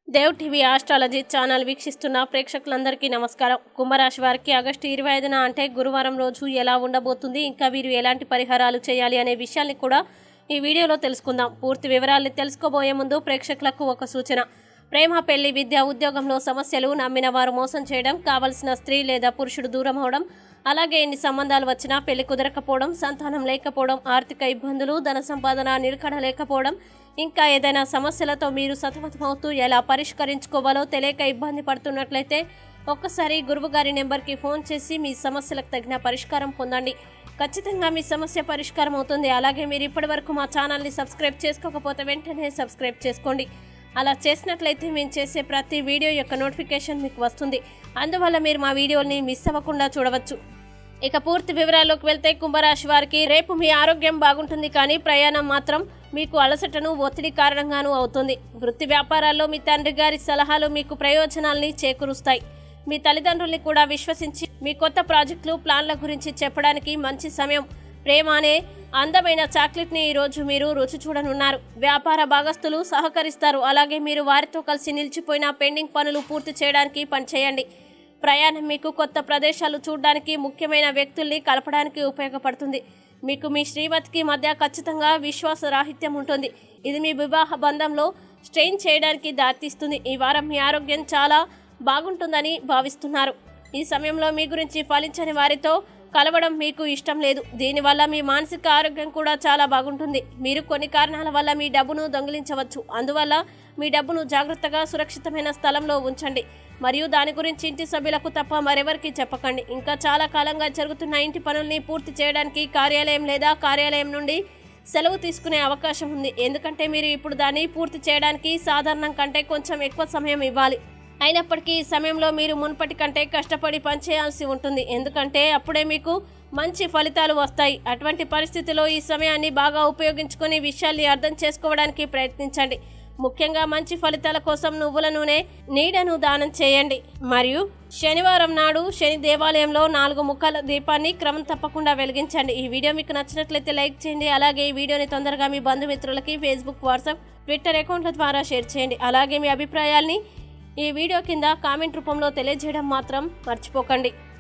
Dev TV astrology channel వీక్షిస్తున్న ప్రేక్షకులందరికీ నమస్కారం కుంభరాశి వారికి ఆగస్టు ఇరవై ఐదున అంటే గురువారం రోజు ఎలా ఉండబోతుంది ఇంకా వీరు ఎలాంటి పరిహారాలు చేయాలి అనే విషయాల్ని కూడా ఈ వీడియోలో తెలుసుకుందాం పూర్తి వివరాల్ని తెలుసుకోబోయే ముందు ప్రేక్షకులకు ఒక సూచన ప్రేమ పెళ్లి విద్య ఉద్యోగంలో సమస్యలు నమ్మిన వారు మోసం చేయడం కావలసిన స్త్రీ లేదా పురుషుడు దూరం అవడం అలాగే ఎన్ని సంబంధాలు వచ్చినా పెళ్లి కుదరకపోవడం సంతానం లేకపోవడం ఆర్థిక ఇబ్బందులు ధన సంపాదన నిలకడ లేకపోవడం ఇంకా ఏదైనా సమస్యలతో మీరు సతమతమవుతూ ఎలా పరిష్కరించుకోవాలో తెలియక ఇబ్బంది పడుతున్నట్లయితే ఒక్కసారి గురువుగారి నెంబర్కి ఫోన్ చేసి మీ సమస్యలకు తగిన పరిష్కారం పొందండి ఖచ్చితంగా మీ సమస్య పరిష్కారం అవుతుంది అలాగే మీరు ఇప్పటివరకు మా ఛానల్ని సబ్స్క్రైబ్ చేసుకోకపోతే వెంటనే సబ్స్క్రైబ్ చేసుకోండి అలా చేసినట్లయితే మేము చేసే ప్రతి వీడియో యొక్క నోటిఫికేషన్ మీకు వస్తుంది అందువల్ల మీరు మా వీడియోని మిస్ అవ్వకుండా చూడవచ్చు ఇక పూర్తి వివరాల్లోకి వెళ్తే కుంభరాశి వారికి రేపు మీ ఆరోగ్యం బాగుంటుంది కానీ ప్రయాణం మాత్రం మీకు అలసటను ఒత్తిడి కారణంగానూ అవుతుంది వృత్తి వ్యాపారాల్లో మీ తండ్రి గారి సలహాలు మీకు ప్రయోజనాల్ని చేకూరుస్తాయి మీ తల్లిదండ్రుల్ని కూడా విశ్వసించి మీ కొత్త ప్రాజెక్టులు ప్లాన్ల గురించి చెప్పడానికి మంచి సమయం ప్రేమ అనే అందమైన చాక్లెట్ని ఈరోజు మీరు రుచి చూడనున్నారు వ్యాపార భాగస్తులు సహకరిస్తారు అలాగే మీరు వారితో కలిసి నిలిచిపోయిన పెండింగ్ పనులు పూర్తి చేయడానికి పనిచేయండి ప్రయాణం మీకు కొత్త ప్రదేశాలు చూడడానికి ముఖ్యమైన వ్యక్తుల్ని కలపడానికి ఉపయోగపడుతుంది మీకు మీ శ్రీమతికి మధ్య ఖచ్చితంగా విశ్వాస రాహిత్యం ఉంటుంది ఇది మీ వివాహ బంధంలో స్ట్రెయిన్ చేయడానికి దారితీస్తుంది ఈ వారం మీ ఆరోగ్యం చాలా బాగుంటుందని భావిస్తున్నారు ఈ సమయంలో మీ గురించి ఫలించని వారితో కలవడం మీకు ఇష్టం లేదు దీనివల్ల మీ మానసిక ఆరోగ్యం కూడా చాలా బాగుంటుంది మీరు కొన్ని కారణాల వల్ల మీ డబ్బును దొంగిలించవచ్చు అందువల్ల మీ డబ్బును జాగ్రత్తగా సురక్షితమైన స్థలంలో ఉంచండి మరియు దాని గురించి ఇంటి సభ్యులకు తప్ప మరెవరికి చెప్పకండి ఇంకా చాలా కాలంగా జరుగుతున్న ఇంటి పనుల్ని పూర్తి చేయడానికి కార్యాలయం లేదా కార్యాలయం నుండి సెలవు తీసుకునే అవకాశం ఉంది ఎందుకంటే మీరు ఇప్పుడు దాన్ని పూర్తి చేయడానికి సాధారణం కంటే కొంచెం ఎక్కువ సమయం ఇవ్వాలి అయినప్పటికీ ఈ సమయంలో మీరు మునుపటి కంటే కష్టపడి పనిచేయాల్సి ఉంటుంది ఎందుకంటే అప్పుడే మీకు మంచి ఫలితాలు వస్తాయి అటువంటి పరిస్థితిలో ఈ సమయాన్ని బాగా ఉపయోగించుకొని విషయాల్ని అర్థం చేసుకోవడానికి ప్రయత్నించండి ముఖ్యంగా మంచి ఫలితాల కోసం నువ్వుల నూనె నీడను దానం చేయండి మరియు శనివారం నాడు శని దేవాలయంలో నాలుగు ముక్కల దీపాన్ని క్రమం తప్పకుండా వెలిగించండి ఈ వీడియో మీకు నచ్చినట్లయితే లైక్ చేయండి అలాగే ఈ వీడియోని తొందరగా మీ బంధుమిత్రులకి ఫేస్బుక్ వాట్సాప్ ట్విట్టర్ అకౌంట్ల ద్వారా షేర్ చేయండి అలాగే మీ అభిప్రాయాల్ని ఈ వీడియో కింద కామెంట్ రూపంలో తెలియజేయడం మాత్రం మర్చిపోకండి